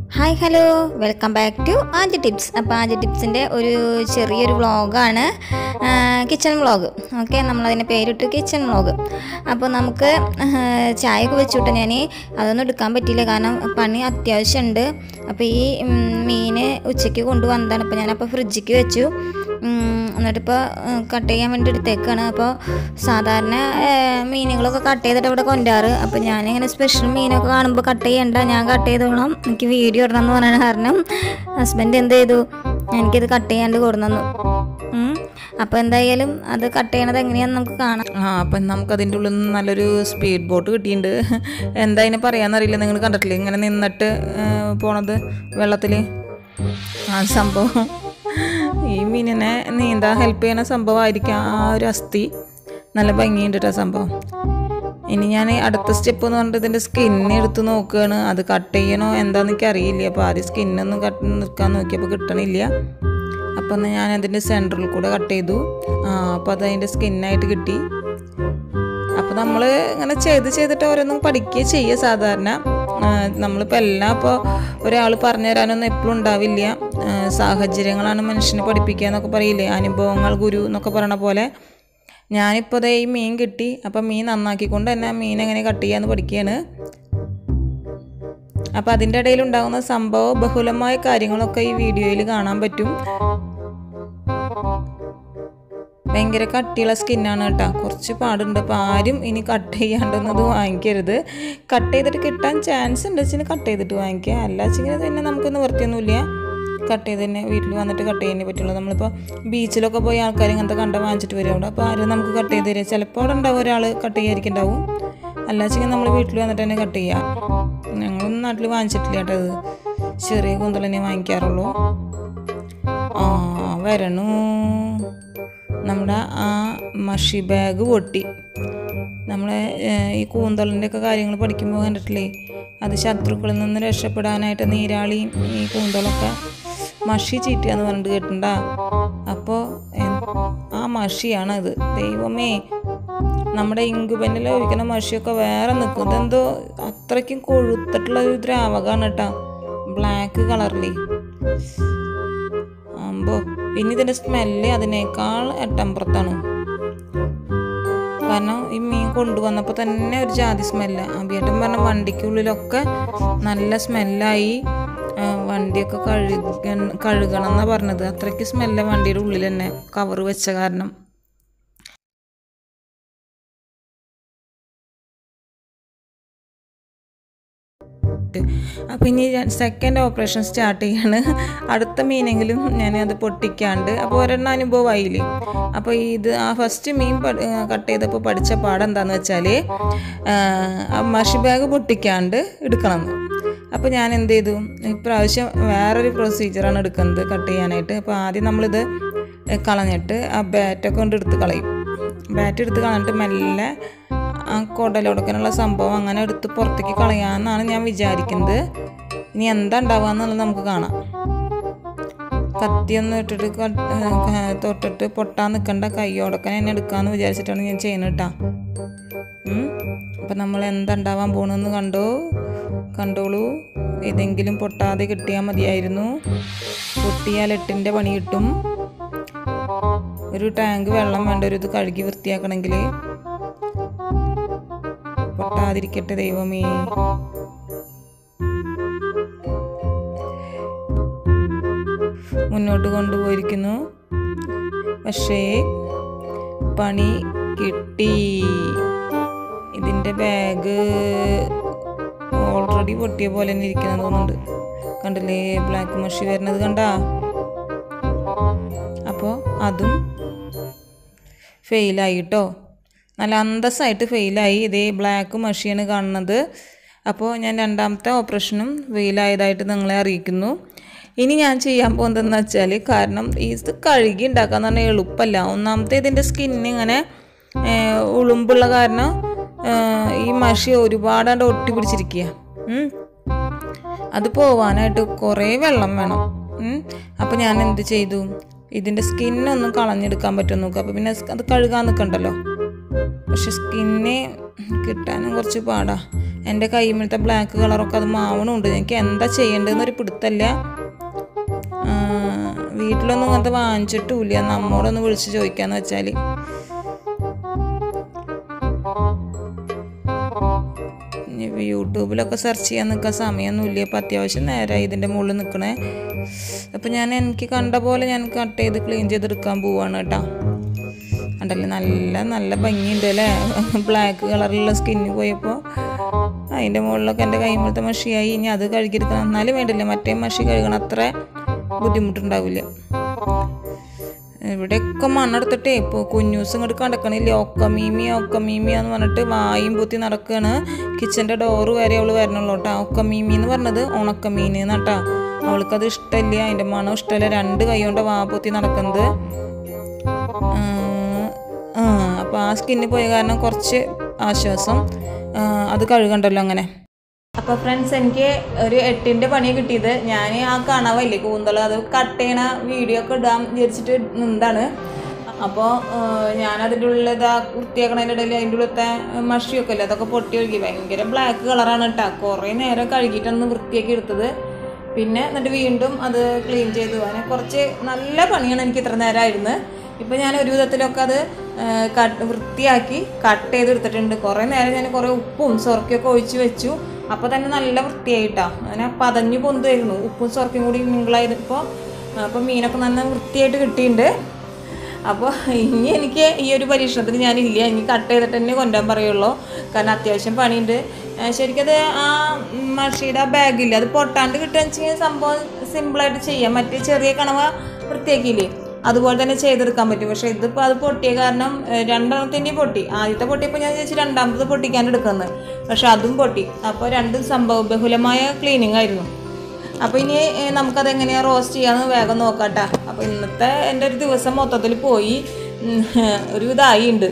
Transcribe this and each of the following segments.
Hi hello welcome back to Aji tips അപ്പോൾ ആജി ടിപ്സിൻ്റെ ഒരു ചെറിയൊരു വ്ളോഗാണ് കിച്ചൺ വ്ളോഗ് ഓക്കെ നമ്മളതിൻ്റെ പേരിട്ട് കിച്ചൺ വ്ളോഗ് അപ്പോൾ നമുക്ക് ചായയൊക്കെ വെച്ചുവിട്ട് ഞാൻ അതൊന്നും എടുക്കാൻ പറ്റിയില്ല കാരണം പണി അത്യാവശ്യമുണ്ട് അപ്പോൾ ഈ മീൻ ഉച്ചയ്ക്ക് കൊണ്ടുവന്നതാണ് അപ്പോൾ ഞാനപ്പോൾ ഫ്രിഡ്ജിക്ക് വെച്ചു എന്നിട്ടിപ്പോൾ കട്ട് ചെയ്യാൻ വേണ്ടി എടുത്തേക്കാണ് അപ്പോൾ സാധാരണ മീനുകളൊക്കെ കട്ട് ചെയ്തിട്ട് ഇവിടെ കൊണ്ടുവരാറ് അപ്പോൾ ഞാനിങ്ങനെ സ്പെഷ്യൽ മീനൊക്കെ കാണുമ്പോൾ കട്ട് ചെയ്യണ്ട ഞാൻ കട്ട് ചെയ്തോളാം എനിക്ക് വീഡിയോ ഇടണം എന്ന് പറയുന്ന കാരണം ഹസ്ബൻഡ് എന്ത് ചെയ്തു എനിക്കിത് കട്ട് ചെയ്യാണ്ട് കൊടുന്നു അപ്പോൾ എന്തായാലും അത് കട്ട് ചെയ്യണത് എങ്ങനെയാണെന്ന് നമുക്ക് കാണാം ആ അപ്പം നമുക്ക് അതിൻ്റെ ഉള്ളിൽ നിന്ന് നല്ലൊരു സ്പീഡ് ബോട്ട് കിട്ടിയിട്ടുണ്ട് എന്താ അതിനെ പറയാന്നറിയില്ല നിങ്ങൾ കണ്ടിട്ടില്ലേ ഇങ്ങനെ നിന്നിട്ട് ആ, പോണത് വെള്ളത്തിൽ ആ സംഭവം ഈ മീനിനെ നീന്താൻ ഹെൽപ്പ് ചെയ്യണ സംഭവമായിരിക്കാം ആ ഒരു അസ്ഥി നല്ല ഭംഗിയുണ്ട് കേട്ടോ സംഭവം ഇനി ഞാൻ അടുത്ത സ്റ്റെപ്പ് എന്ന് പറഞ്ഞിട്ട് ഇതിൻ്റെ സ്കിന്ന് എടുത്ത് നോക്കുകയാണ് അത് കട്ട് ചെയ്യണോ എന്താണെന്ന് എനിക്ക് അറിയില്ല അപ്പോൾ ആദ്യം സ്കിന്നൊന്നും കട്ട് നിൽക്കാൻ നോക്കിയപ്പോൾ കിട്ടണില്ല അപ്പം എന്നാൽ ഞാൻ അതിൻ്റെ സെൻറ്ററിൽ കൂടെ കട്ട് ചെയ്തു ആ അപ്പോൾ അത് അതിൻ്റെ സ്കിന്നായിട്ട് കിട്ടി അപ്പോൾ നമ്മൾ ഇങ്ങനെ ചെയ്ത് ചെയ്തിട്ട് ഓരോന്നും പഠിക്കുക ചെയ്യുക സാധാരണ ആ, നമ്മളിപ്പോൾ എല്ലാം ഇപ്പോൾ ഒരാൾ പറഞ്ഞു തരാനൊന്നും എപ്പോഴും ഉണ്ടാവില്ല ആ, സാഹചര്യങ്ങളാണ് മനുഷ്യനെ പഠിപ്പിക്കുക എന്നൊക്കെ പറയില്ലേ അനുഭവങ്ങൾ ഗുരു എന്നൊക്കെ പറയണ പോലെ ഞാനിപ്പോൾ ദേ ഈ മീൻ കിട്ടി അപ്പം മീൻ നന്നാക്കിക്കൊണ്ട് തന്നെ ആ മീൻ എങ്ങനെ കട്ട് ചെയ്യാന്ന് പഠിക്കുകയാണ് അപ്പോൾ അതിൻ്റെ ഇടയിൽ ഉണ്ടാകുന്ന സംഭവ ബഹുലമായ കാര്യങ്ങളൊക്കെ ഈ വീഡിയോയിൽ കാണാൻ പറ്റും ഭയങ്കര കട്ടിയുള്ള സ്കിന്നാണ് കേട്ടോ കുറച്ച് പാടുണ്ട് അപ്പോൾ ആരും ഇനി കട്ട് ചെയ്യാണ്ടെന്നത് വാങ്ങിക്കരുത് കട്ട് ചെയ്തിട്ട് കിട്ടാൻ ചാൻസ് ഉണ്ട് വെച്ചാൽ കട്ട് ചെയ്തിട്ട് വാങ്ങിക്കുക അല്ല വെച്ചെങ്കിൽ തന്നെ നമുക്ക് നിവർത്തിയൊന്നുമില്ല കട്ട് ചെയ്ത് തന്നെ വീട്ടിൽ വന്നിട്ട് കട്ട് ചെയ്യാനേ പറ്റുള്ളൂ നമ്മളിപ്പോൾ ബീച്ചിലൊക്കെ പോയി ആൾക്കാർ ഇങ്ങനത്തെ കണ്ട വാങ്ങിച്ചിട്ട് വരും അവിടെ അപ്പോൾ ആരും നമുക്ക് കട്ട് ചെയ്ത് തരിക ചിലപ്പോൾ അവിടെ ഉണ്ടാവും ഒരാൾ കട്ട് ചെയ്യാതിരിക്കുന്നുണ്ടാവും അല്ല വെച്ചെങ്കിൽ നമ്മൾ വീട്ടിൽ വന്നിട്ട് തന്നെ കട്ട് ചെയ്യാം ഞങ്ങളൊന്നും നാട്ടിൽ വാങ്ങിച്ചിട്ടില്ല കേട്ടോ ഇത് ചെറിയ കൂന്തൽ തന്നെ വാങ്ങിക്കാറുള്ളൂ ആ വരണു നമ്മുടെ ആ മഷി ബാഗ് പൊട്ടി നമ്മളെ ഏഹ്, ഈ കൂന്തളിൻ്റെ ഒക്കെ കാര്യങ്ങൾ പഠിക്കുമ്പോൾ കണ്ടിട്ടില്ലേ അത് ശത്രുക്കളിൽ നിന്ന് രക്ഷപ്പെടാനായിട്ട് നീരാളിയും ഈ കൂന്തളൊക്കെ മഷി ചീറ്റുക എന്ന് പറഞ്ഞിട്ട് കേട്ടിട്ടുണ്ടാ അപ്പോൾ ആ മഷിയാണ് ഇത് ദൈവമേ നമ്മുടെ ഇങ്കുപെന്നിൽ ഒഴിക്കുന്ന മഷിയൊക്കെ വേറെ നിൽക്കും ഇതെന്തോ അത്രയ്ക്കും കൊഴുത്തിട്ടുള്ള ഒരു ദ്രാവകമാണ് കേട്ടോ ബ്ലാക്ക് കളറിലേ ആകുമ്പോ പിന്നെ ഇതിന്റെ സ്മെല്ല് അതിനേക്കാൾ എട്ടമ്പുറത്താണ് കാരണം ഈ മീൻ കൊണ്ടുവന്നപ്പോൾ തന്നെ ഒരു ജാതി സ്മെല്ല് അബിയേട്ടൻ പറഞ്ഞ വണ്ടിക്കുള്ളിലൊക്കെ നല്ല സ്മെല്ലായി ആ, വണ്ടിയൊക്കെ കഴുക കഴുകണം എന്നാണ് പറഞ്ഞത് അത്രയ്ക്ക് സ്മെല്ല് വണ്ടിയുടെ ഉള്ളിൽ തന്നെ കവർ വെച്ച കാരണം അപ്പം ഇനി സെക്കൻഡ് ഓപ്പറേഷൻ സ്റ്റാർട്ട് ചെയ്യാണ് അടുത്ത മീനെങ്കിലും ഞാൻ അത് പൊട്ടിക്കാണ്ട് അപ്പോൾ ഒരെണ്ണം അനുഭവമായില്ലേ അപ്പോൾ ഇത് ആ ഫസ്റ്റ് മീൻ കട്ട് ചെയ്തപ്പോൾ പഠിച്ച പാഠം എന്താണെന്ന് വെച്ചാൽ ആ മഷി ബാഗ് പൊട്ടിക്കാണ്ട് എടുക്കണം അപ്പോൾ ഞാൻ എന്ത് ചെയ്തു ഇപ്രാവശ്യം വേറൊരു പ്രൊസീജിയറാണ് എടുക്കുന്നത് കട്ട് ചെയ്യാനായിട്ട് അപ്പോൾ ആദ്യം നമ്മളിത് കളഞ്ഞിട്ട് ആ ബാറ്റൊക്കെ കൊണ്ട് എടുത്ത് കളയും ബാറ്റ് എടുത്ത് കളഞ്ഞിട്ട് മെല്ലെ ആ കുടലൊടുക്കാനുള്ള സംഭവം അങ്ങനെ എടുത്ത് പുറത്തേക്ക് കളയാമെന്നാണ് ഞാൻ വിചാരിക്കുന്നത് ഇനി എന്താ ഉണ്ടാവുക എന്നുള്ളത് നമുക്ക് കാണാം കത്തിയൊന്നും ഇട്ടിട്ട് ക- ഏഹ് തൊട്ടിട്ട് പൊട്ടാൻ നിൽക്കണ്ട കൈയോടക്കനെ എന്നെ എടുക്കാമെന്ന് വിചാരിച്ചിട്ടാണ് ഞാൻ ചെയ്യുന്നത് കേട്ടോ അപ്പം നമ്മൾ എന്താ ഉണ്ടാവാൻ പോണെന്ന് കണ്ടോ കണ്ടോളൂ ഏതെങ്കിലും പൊട്ടാതെ കിട്ടിയാൽ മതിയായിരുന്നു പൊട്ടിയാൽ എട്ടിൻ്റെ പണി കിട്ടും ഒരു ടാങ്ക് വെള്ളം വേണ്ട ഒരു ഇത് കഴുകി വൃത്തിയാക്കണമെങ്കിൽ പൊട്ടാതിരിക്കട്ടെ ദൈവമേ മുന്നോട്ട് കൊണ്ടുപോയിരിക്കുന്നു പക്ഷേ പണി കിട്ടി ഇതിൻ്റെ ബാഗ് ഓൾറെഡി പൊട്ടിയ പോലെ തന്നെ ഇരിക്കുന്നത് തോന്നുന്നുണ്ട് കണ്ടില്ലേ ബ്ലാക്ക് മഷി വരുന്നത് കണ്ടാ അപ്പോൾ അതും ഫെയിലായി കേട്ടോ നല്ല അന്തസ്സായിട്ട് ഫെയിലായി ഇതേ ബ്ലാക്ക് മഷിയാണ് കാണുന്നത് അപ്പോൾ ഞാൻ രണ്ടാമത്തെ ഓപ്പറേഷനും ഫെയിലായതായിട്ട് നിങ്ങളെ അറിയിക്കുന്നു ഇനി ഞാൻ ചെയ്യാൻ പോകുന്നതെന്ന് വെച്ചാൽ കാരണം ഇത് കഴുകി ഉണ്ടാക്കാന്ന് പറഞ്ഞാൽ എളുപ്പമല്ല ഒന്നാമത്തെ ഇതിൻ്റെ സ്കിന്ന് ഇങ്ങനെ ഏഹ്, ഉളുമ്പുള്ള കാരണം ഏഹ്, ഈ മഷി ഒരുപാടാണ്ട് ഒട്ടി പിടിച്ചിരിക്കുക ഉം. അത് പോവാനായിട്ട് കുറേ വെള്ളം വേണം അപ്പം ഞാൻ എന്ത് ചെയ്തു ഇതിൻ്റെ സ്കിന്നൊന്നും കളഞ്ഞെടുക്കാൻ പറ്റും നോക്കുക അപ്പോൾ പിന്നെ അത് കഴുകാൻ നിൽക്കണ്ടല്ലോ പക്ഷെ സ്കിന്ന് കിട്ടാനും കുറച്ച് പാടാ എൻ്റെ കൈമിലത്തെ ബ്ലാക്ക് കളറൊക്കെ അത് മാവണമുണ്ട് എനിക്ക് എന്താ ചെയ്യേണ്ടതെന്നൊരു പിടുത്തല്ല ആ, വീട്ടിലൊന്നും ഇങ്ങനത്തെ വാങ്ങിച്ചിട്ടുമില്ല നമ്മോടൊന്ന് വിളിച്ച് ചോദിക്കാന്ന് വെച്ചാൽ ഇനിയിപ്പോൾ യൂട്യൂബിലൊക്കെ സെർച്ച് ചെയ്യാൻ നിൽക്കാൻ സമയമൊന്നുമില്ല ഇപ്പം അത്യാവശ്യം നേരമായി ഇതിൻ്റെ മുകളിൽ നിൽക്കണേ അപ്പം ഞാൻ എനിക്ക് കണ്ട പോലെ ഞാൻ കട്ട് ചെയ്ത് ക്ലീൻ ചെയ്തെടുക്കാൻ പോവാണ് കേട്ടോ ഉണ്ടല്ലേ നല്ല നല്ല ഭംഗിയുണ്ട് അല്ലേ ബ്ലാക്ക് കളറിലുള്ള സ്കിന്ന് പോയപ്പോൾ അതിൻ്റെ മുകളിലൊക്കെ എൻ്റെ കൈമുളത്തെ മഷിയായി ഇനി അത് കഴുകിയെടുക്കണം എന്നാലും വേണ്ടില്ല മറ്റേ മഷി കഴുകണം അത്ര ബുദ്ധിമുട്ടുണ്ടാവില്ല ഇവിടെയൊക്കെ മണ്ണെടുത്തിട്ടേ ഇപ്പോൾ കുഞ്ഞൂസ് ഇങ്ങോട്ട് കടക്കണില്ല ഒക്കമീമിയ ഒക്കമീമിയ എന്ന് പറഞ്ഞിട്ട് വായും പൊത്തി നടക്കുകയാണ് കിച്ചൻ്റെ ഡോറ് വരെ അവൾ വരണുള്ളൂ കേട്ടോ ഒക്കമീമി എന്ന് പറഞ്ഞത് ഉണക്കമീൻ എന്നാട്ടാ അവൾക്കത് ഇഷ്ടമില്ല അതിൻ്റെ മണം ഇഷ്ടമല്ല രണ്ട് കൈ കൊണ്ട് വാ പൊത്തി നടക്കുന്നത് അപ്പോൾ ആ സ്കിന്ന് പോയ കാരണം കുറച്ച് ആശ്വാസം ആ, അത് കഴുകണ്ടല്ലോ അങ്ങനെ അപ്പോൾ ഫ്രണ്ട്സ് എനിക്ക് ഒരു എട്ടിൻ്റെ പണി കിട്ടിയത് ഞാൻ ആ കണവല്ലേ കൂന്തളം അത് കട്ട് ചെയ്യണ വീഡിയോ ഒക്കെ ഇടാൻ വിചാരിച്ചിട്ട് നിന്നാണ് അപ്പോൾ ഞാനതിൻ്റെ ഉള്ളിൽ ഇതാ വൃത്തിയാക്കണതിൻ്റെ ഇടയിൽ അതിൻ്റെ ഉള്ളിലത്തെ മഷിയൊക്കെ അല്ലേ അതൊക്കെ പൊട്ടി ഒഴുകി ഭയങ്കര ബ്ലാക്ക് കളറാണ് കേട്ടോ കുറേ നേരം കഴുകിയിട്ടാണ് വൃത്തിയാക്കി എടുത്തത് പിന്നെ എന്നിട്ട് വീണ്ടും അത് ക്ലീൻ ചെയ്തു അങ്ങനെ കുറച്ച് നല്ല പണിയാണ് എനിക്ക് ഇത്ര നേരമായിരുന്നു ഇപ്പം ഞാൻ ഒരു വിധത്തിലൊക്കെ അത് കട്ട് വൃത്തിയാക്കി കട്ട് ചെയ്തെടുത്തിട്ടുണ്ട് കുറേ നേരം ഞാൻ കുറേ ഉപ്പും സൊറക്കൊക്കെ ഒഴിച്ച് വെച്ചു അപ്പോൾ തന്നെ നല്ല വൃത്തിയായിട്ടാ അങ്ങനെ പതഞ്ഞു പൊന്തായിരുന്നു ഉപ്പും സൊറക്കും കൂടി മിങ്കിളായപ്പോൾ അപ്പോൾ മീനൊക്കെ നല്ല വൃത്തിയായിട്ട് കിട്ടിയിട്ടുണ്ട് അപ്പോൾ ഇനി എനിക്ക് ഈ ഒരു പരീക്ഷണത്തിന് ഞാനില്ല ഇനി കട്ട് ചെയ്തിട്ട് തന്നെ കൊണ്ടുവരാൻ പറയുള്ളൂ കാരണം അത്യാവശ്യം പണിയുണ്ട് ആ, ശരിക്കത് ആ മഷിയുടെ ആ ബാഗില്ല അത് പൊട്ടാണ്ട് കിട്ടുകയെന്ന് വെച്ച് കഴിഞ്ഞാൽ സംഭവം സിമ്പിളായിട്ട് ചെയ്യാം മറ്റേ ചെറിയ കണവ വൃത്തിയാക്കിയില്ലേ അതുപോലെ തന്നെ ചെയ്തെടുക്കാൻ പറ്റും പക്ഷേ ഇതിപ്പോൾ അത് പൊട്ടിയ കാരണം ഏഹ്, രണ്ടെണ്ണത്തിൻ്റെയും പൊട്ടി ആദ്യത്തെ പൊട്ടിയപ്പോൾ ഞാൻ വിചാരിച്ചു രണ്ടാമത്തത് പൊട്ടിക്കാൻ എടുക്കുന്നത് പക്ഷെ അതും പൊട്ടി അപ്പോൾ രണ്ടും സംഭവ ബഹുലമായ ക്ലീനിങ് ആയിരുന്നു അപ്പോൾ ഇനി ഏഹ്, നമുക്കത് എങ്ങനെയാണ് റോസ്റ്റ് ചെയ്യാമെന്ന് വേഗം നോക്കാട്ടാ അപ്പോൾ ഇന്നത്തെ എൻ്റെ ഒരു ദിവസം മൊത്തത്തിൽ പോയി ഉം, ഒരു ഇതായി ഉണ്ട്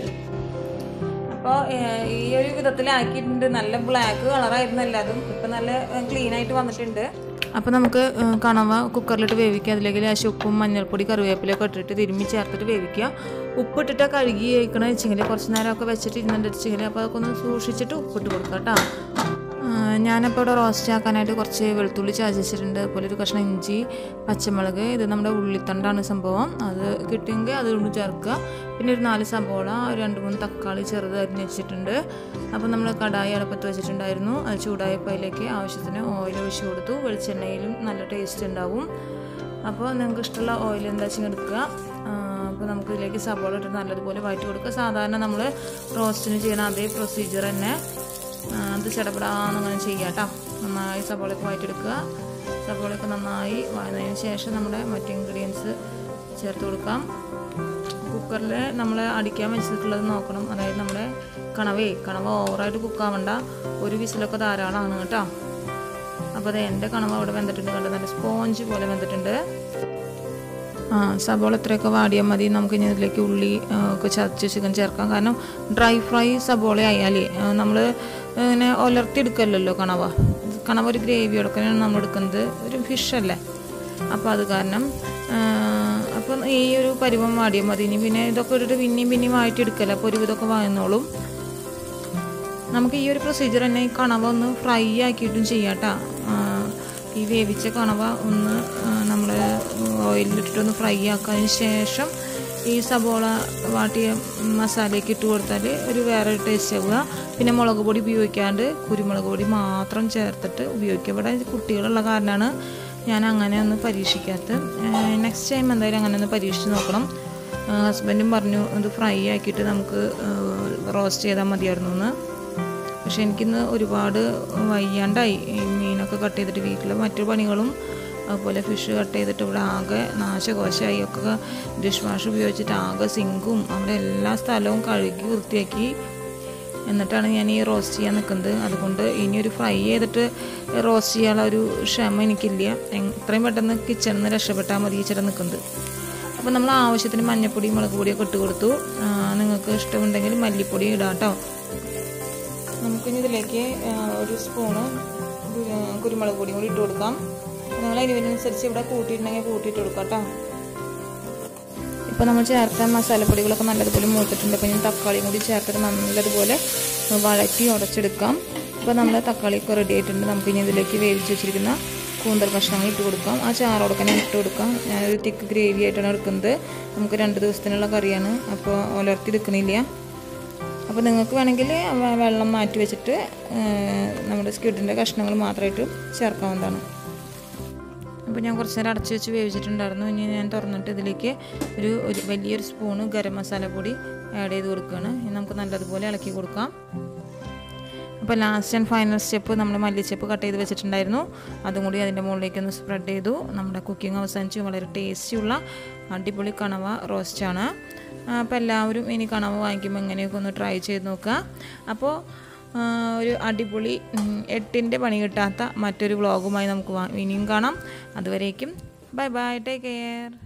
അപ്പോൾ ഈ ഒരു വിധത്തിലാക്കിയിട്ടുണ്ട് നല്ല ബ്ലാക്ക് കളറായിരുന്നു എല്ലാതും ഇപ്പം നല്ല ക്ലീൻ ആയിട്ട് വന്നിട്ടുണ്ട് അപ്പോൾ നമുക്ക് ഏഹ്, കണവ കുക്കറിലിട്ട് വേവിക്കുക അതിലേക്ക് ലേശം ഉപ്പും മഞ്ഞൾപ്പൊടി കറിവേപ്പിലൊക്കെ ഇട്ടിട്ട് തിരുമ്മി ചേർത്തിട്ട് വേവിക്കുക ഉപ്പിട്ടിട്ട് കഴുകി കഴിക്കണ വെച്ചെങ്കിൽ കുറച്ച് നേരമൊക്കെ വെച്ചിട്ട് ഇരുന്നിട്ട് വെച്ചെങ്കിൽ അപ്പോൾ അതൊക്കെ ഒന്ന് സൂക്ഷിച്ചിട്ട് ഉപ്പിട്ട് കൊടുക്കുക കേട്ടോ ഞാനപ്പോൾ ഇവിടെ റോസ്റ്റ് ആക്കാനായിട്ട് കുറച്ച് വെളുത്തുള്ളി ചാച്ചിച്ചിട്ടുണ്ട് അതുപോലെ ഒരു കഷ്ണം ഇഞ്ചി പച്ചമുളക് ഇത് നമ്മുടെ ഉള്ളിത്തണ്ടാണ് സംഭവം അത് കിട്ടിയെങ്കിൽ അത് കൊണ്ട് ചേർക്കുക പിന്നെ ഒരു നാല് സബോള ഒരു രണ്ട് മൂന്ന് തക്കാളി ചെറുത് അരിഞ്ഞ് വെച്ചിട്ടുണ്ട് അപ്പോൾ നമ്മൾ കടായി അടുപ്പത്ത് വെച്ചിട്ടുണ്ടായിരുന്നു അത് ചൂടായപ്പോൾ അതിലേക്ക് ആവശ്യത്തിന് ഓയിൽ ഒഴിച്ച് കൊടുത്തു വെളിച്ചെണ്ണയിലും നല്ല ടേസ്റ്റ് ഉണ്ടാവും അപ്പോൾ നിങ്ങൾക്ക് ഇഷ്ടമുള്ള ഓയിൽ എന്താ വെച്ചാൽ എടുക്കുക അപ്പോൾ നമുക്ക് ഇതിലേക്ക് സബോള ഇട്ട് നല്ലതുപോലെ വഴറ്റി കൊടുക്കുക സാധാരണ നമ്മൾ റോസ്റ്റിന് ചെയ്യുന്ന അതേ പ്രൊസീജിയർ തന്നെ ആ, അത് ചടപടാന്നങ്ങനെ ചെയ്യാം കേട്ടോ നന്നായി സബോളയൊക്കെ വഴറ്റിയെടുക്കുക സബോളയൊക്കെ നന്നായി വഴന്നതിന് ശേഷം നമ്മുടെ മറ്റ് ഇൻഗ്രീഡിയൻസ് ചേർത്ത് കൊടുക്കാം കുക്കറിൽ നമ്മൾ അടിക്കാൻ വെച്ചിട്ടുള്ളത് നോക്കണം അതായത് നമ്മുടെ കണവേ കണവ ഓവറായിട്ട് കുക്കാവണ്ട ഒരു വിസിലൊക്കെ ധാരാളമാണ് കേട്ടോ അപ്പോൾ അത് എൻ്റെ കണവ അവിടെ വെന്തിട്ടുണ്ട് കണ്ടത് നല്ല സ്പോഞ്ച് പോലെ വെന്തിട്ടുണ്ട് ആ സബോള ഇത്രയൊക്കെ വാടിയാൽ മതി നമുക്ക് ഇനി ഇതിലേക്ക് ഉള്ളി ആ, ഒക്കെ ചതച്ച് ചിക്കൻ ചേർക്കാം കാരണം ഡ്രൈ ഫ്രൈ സബോള ആയാലേ നമ്മൾ ഇങ്ങനെ ഒലർത്തിയെടുക്കല്ലോ കണവ കണവ ഒരു ഗ്രേവിയോടൊക്കെയാണ് നമ്മൾ എടുക്കുന്നത് ഒരു ഫിഷല്ലേ അപ്പോൾ അത് കാരണം ആ, അപ്പം ഈ ഒരു പരുവം വാടിയാൽ മതി ഇനി പിന്നെ ഇതൊക്കെ ഇട്ടിട്ട് പിന്നെയും പിന്നെയും വായിട്ടെടുക്കല്ലോ അപ്പോൾ ഒരു ഇതൊക്കെ വാങ്ങുന്നോളും നമുക്ക് ഈ ഒരു പ്രൊസീജിയർ തന്നെ ഈ കണവ ഒന്ന് ഫ്രൈ ആക്കിയിട്ടും ചെയ്യാം കേട്ടോ ഈ വേവിച്ച കണവ ഒന്ന് നമ്മൾ ഓയിലിട്ടിട്ടൊന്ന് ഫ്രൈ ആക്കാതിന് ശേഷം ഈ സബോള വാട്ടിയ മസാലയ്ക്ക് ഇട്ട് കൊടുത്താൽ ഒരു വേറെ ടേസ്റ്റ് ആവുക പിന്നെ മുളക് പൊടി ഉപയോഗിക്കാണ്ട് കുരുമുളക് പൊടി മാത്രം ചേർത്തിട്ട് ഉപയോഗിക്കുക ഇവിടെ കുട്ടികളുള്ള കാരണമാണ് ഞാൻ അങ്ങനെ ഒന്ന് പരീക്ഷിക്കാത്തത് നെക്സ്റ്റ് ടൈം എന്തായാലും അങ്ങനെ ഒന്ന് പരീക്ഷിച്ച് നോക്കണം ഹസ്ബൻഡും പറഞ്ഞു ഇത് ഫ്രൈ ആക്കിയിട്ട് നമുക്ക് റോസ്റ്റ് ചെയ്താൽ മതിയായിരുന്നു എന്ന് പക്ഷെ എനിക്കിന്ന് ഒരുപാട് വയ്യാണ്ടായി ഈ മീനൊക്കെ കട്ട് ചെയ്തിട്ട് വീട്ടിലെ മറ്റു പണികളും അതുപോലെ ഫിഷ് കട്ട് ചെയ്തിട്ട് ഇവിടെ ആകെ നാശകോശമായി ഒക്കെ ഡിഷ് വാഷ് ഉപയോഗിച്ചിട്ട് ആകെ സിങ്കും അവിടെ എല്ലാ സ്ഥലവും കഴുകി വൃത്തിയാക്കി എന്നിട്ടാണ് ഞാൻ ഈ റോസ്റ്റ് ചെയ്യാൻ നിൽക്കുന്നത് അതുകൊണ്ട് ഇനി ഒരു ഫ്രൈ ചെയ്തിട്ട് റോസ്റ്റ് ചെയ്യാനുള്ള ഒരു ക്ഷമ എനിക്കില്ല എങ്- എത്രയും പെട്ടെന്ന് കിച്ചണിൽ നിന്ന് രക്ഷപ്പെട്ടാൽ മതി ചേട്ടൻ നിൽക്കുന്നത് അപ്പോൾ നമ്മൾ ആവശ്യത്തിന് മഞ്ഞപ്പൊടി മുളക് പൊടിയൊക്കെ ഇട്ട് കൊടുത്തു ആ, നിങ്ങൾക്ക് ഇഷ്ടമുണ്ടെങ്കിൽ മല്ലിപ്പൊടി ഇടാം കേട്ടോ നമുക്കിനി ഇതിലേക്ക് ആ, ഒരു സ്പൂണ് കു- കുരുമുളക് പൊടിയും കൂടി ഇട്ട് കൊടുക്കാം നിങ്ങൾ എരിവിനനുസരിച്ച് ഇവിടെ കൂട്ടിയിട്ടുണ്ടെങ്കിൽ കൂട്ടിയിട്ട് കൊടുക്കാം കേട്ടോ ഇപ്പോൾ നമ്മൾ ചേർത്ത മസാലപ്പൊടികളൊക്കെ നല്ലതുപോലെ മൂത്തിട്ടുണ്ട് അപ്പോൾ ഞാൻ തക്കാളിയും കൂടി ചേർത്തിട്ട് നല്ലതുപോലെ വഴറ്റി ഉടച്ചെടുക്കാം അപ്പോൾ നമ്മൾ തക്കാളിയൊക്കെ റെഡി ആയിട്ടുണ്ട് നമുക്ക് ഇനി ഇതിലേക്ക് വേവിച്ച് വെച്ചിരിക്കുന്ന കൂന്തൽ കഷ്ണങ്ങൾ ഇട്ട് കൊടുക്കാം ആ ചാറോടെ തന്നെ ഇട്ട് കൊടുക്കാം ഞാനൊരു തിക്ക് ഗ്രേവി ആയിട്ടാണ് എടുക്കുന്നത് നമുക്ക് രണ്ട് ദിവസത്തിനുള്ള കറിയാണ് അപ്പോൾ ഉലർത്തി എടുക്കണില്ല അപ്പോൾ നിങ്ങൾക്ക് വേണമെങ്കിൽ വെ- വെള്ളം മാറ്റി വെച്ചിട്ട് ഏഹ്, നമ്മുടെ സ്ക്വിഡിൻ്റെ കഷ്ണങ്ങൾ മാത്രമായിട്ട് ചേർക്കാവുന്നതാണ് അപ്പോൾ ഞാൻ കുറച്ച് നേരം അടച്ച് വെച്ച് വേവിച്ചിട്ടുണ്ടായിരുന്നു ഇനി ഞാൻ തുറന്നിട്ട് ഇതിലേക്ക് ഒരു ഒരു വലിയൊരു സ്പൂണ് ഗരം മസാല പൊടി ആഡ് ചെയ്ത് കൊടുക്കുകയാണ് ഇനി നമുക്ക് നല്ലതുപോലെ ഇളക്കി കൊടുക്കാം അപ്പോൾ ലാസ്റ്റ് ആൻഡ് ഫൈനൽ സ്റ്റെപ്പ് നമ്മൾ മല്ലിച്ചപ്പ് കട്ട് ചെയ്ത് വെച്ചിട്ടുണ്ടായിരുന്നു അതും കൂടി അതിൻ്റെ മുകളിലേക്ക് ഒന്ന് സ്പ്രെഡ് ചെയ്തു നമ്മുടെ കുക്കിംഗ് അവസാനിച്ചു വളരെ ടേസ്റ്റിയുള്ള അടിപൊളി കണവ റോസ്റ്റാണ് അപ്പോൾ എല്ലാവരും ഇനി കണവ വാങ്ങിക്കുമ്പോൾ എങ്ങനെയൊക്കെ ഒന്ന് ട്രൈ ചെയ്ത് നോക്കുക അപ്പോൾ ആ, ഒരു അടിപൊളി ഉം, എട്ടിൻ്റെ പണി കിട്ടാത്ത മറ്റൊരു വ്ളോഗുമായി നമുക്ക് വാ- ഇനിയും കാണാം അതുവരേക്കും ബൈ ബൈ ടേക്ക് കെയർ